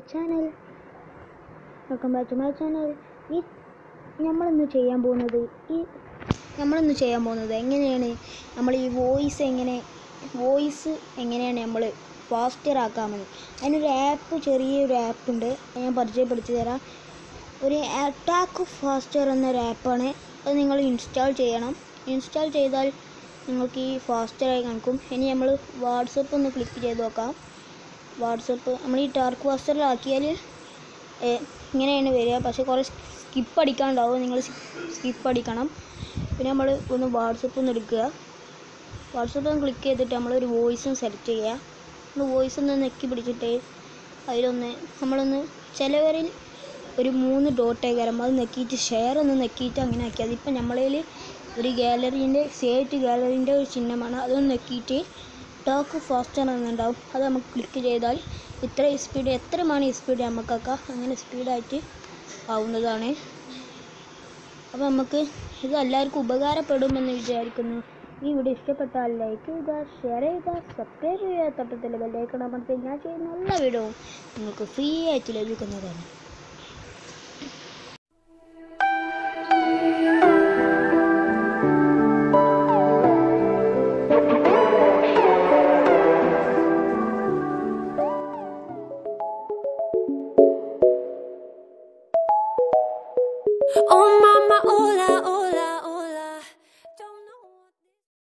channel welcome back to my channel ഈ നമ്മളിന്ന് ചെയ്യാൻ പോകുന്നത് ഈ നമ്മളിന്ന് ചെയ്യാൻ പോകുന്നത് എങ്ങനെയാണ് നമ്മൾ ഈ വോയിസ് എങ്ങനെ വോയിസ് എങ്ങനെയാണ് നമ്മൾ ഫാസ്റ്റർ ആക്കാമെന്ന് അതിനൊരു ആപ്പ് ചെറിയൊരു ആപ്പ് ഉണ്ട് അത് ഞാൻ പരിചയപ്പെടുത്തി തരാം ഒരു അറ്റാക്ക് ഫാസ്റ്റർ എന്നൊരു ആപ്പാണ് അത് നിങ്ങൾ ഇൻസ്റ്റാൾ ചെയ്യണം ഇൻസ്റ്റാൾ ചെയ്താൽ നിങ്ങൾക്ക് ഈ ഫാസ്റ്ററായി കാണിക്കും ഇനി നമ്മൾ വാട്സപ്പ് ഒന്ന് ക്ലിക്ക് ചെയ്ത് നോക്കാം വാട്സപ്പ് നമ്മൾ ഈ ടാർക്ക് ഫാസ്റ്ററിലാക്കിയാൽ ഇങ്ങനെയാണ് വരിക പക്ഷേ കുറേ സ്കിപ്പ് അടിക്കാനുണ്ടാവും നിങ്ങൾ സ്കിപ്പ് അടിക്കണം പിന്നെ നമ്മൾ ഒന്ന് വാട്സപ്പ് ഒന്ന് എടുക്കുക വാട്സപ്പ് ഒന്ന് ക്ലിക്ക് ചെയ്തിട്ട് നമ്മളൊരു വോയിസും സെലക്ട് ചെയ്യുക ഒന്ന് വോയിസ് ഒന്ന് നെക്കി പിടിച്ചിട്ട് അതിലൊന്ന് നമ്മളൊന്ന് ചിലവരിൽ ഒരു മൂന്ന് ഡോട്ട് കയറും അത് നെക്കിയിട്ട് ഷെയർ ഒന്ന് നെക്കിയിട്ട് അങ്ങനെ ആക്കി അതിപ്പോൾ നമ്മളതിൽ ഒരു ഗാലറീൻ്റെ സേറ്റ് ഗാലറീൻ്റെ ഒരു ചിഹ്നമാണ് അതൊന്ന് നെക്കിയിട്ട് ടോക്ക് ഫാസ്റ്റർ എന്നുണ്ടാവും അത് നമുക്ക് ക്ലിക്ക് ചെയ്താൽ ഇത്ര സ്പീഡ് എത്ര മണി സ്പീഡ് നമുക്കൊക്കെ അങ്ങനെ സ്പീഡായിട്ട് ആവുന്നതാണ് അപ്പോൾ നമുക്ക് ഇത് എല്ലാവർക്കും ഉപകാരപ്പെടുമെന്ന് വിചാരിക്കുന്നു ഈ വീഡിയോ ഇഷ്ടപ്പെട്ടാൽ ലൈക്ക് ചെയ്യുക ഷെയർ ചെയ്യുക സബ്സ്ക്രൈബ് ചെയ്യുക തൊട്ടത്തിൽ ബെല്ലൈക്കൺ അമർത്തി ഞാൻ ചെയ്യുന്ന എല്ലാ വീഡിയോവും നിങ്ങൾക്ക് ഫ്രീ ആയിട്ട് ലഭിക്കുന്നതാണ്